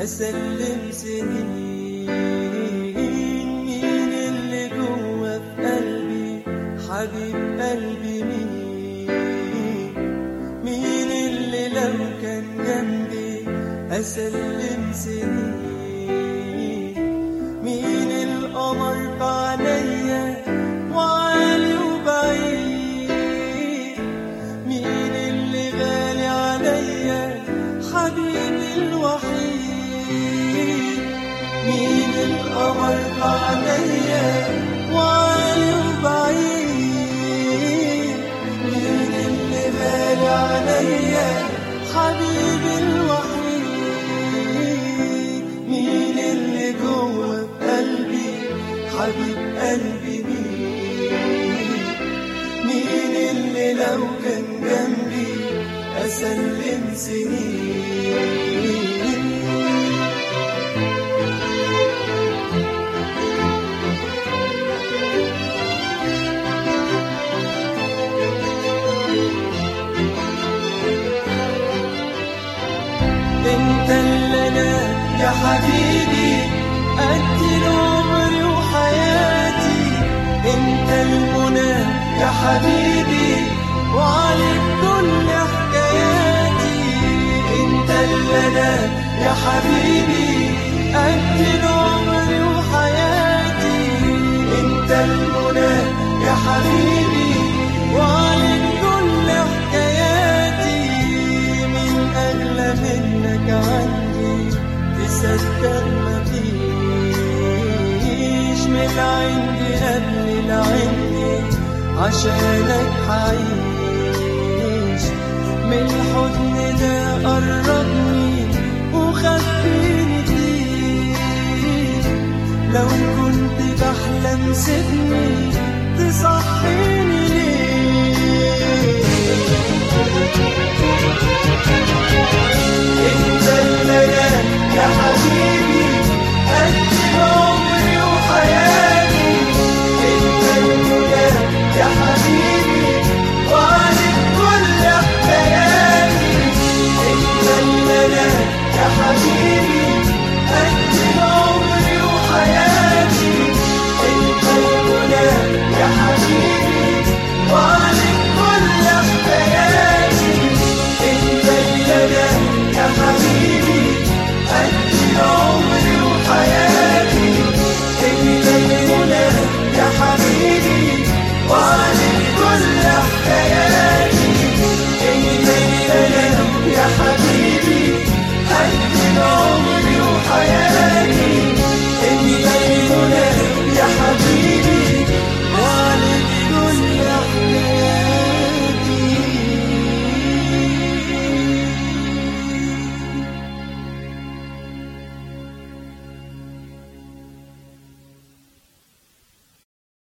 أسلم سنين مين اللي جوا في قلبي حبيب قلبي مين مين اللي لو كان جنبي أسلم سنين مين القمر بعليا وعالي وبعيد مين اللي غالي عليا حبيبي الوحيد مين القمر عليا وعالي وبعيد مين اللي غالي عليا حبيبي الوحيد مين اللي جوه قلبي حبيب قلبي مين مين اللي لو كان جنبي أسلم سنين انت اللي انا يا حبيبي قد عمري وحياتي انت المنى يا حبيبي وعليك كل حكاياتي انت اللي انا يا حبيبي قد عمري وحياتي انت المنى يا حبيبي وعليك كل حكاياتي من أغلى منك عندي تصدق مفيش من عندي قبل العندي عشانك حعيش من الحضن ده قربني وخبيني فيه لو كنت بحلم سيبني تصحيني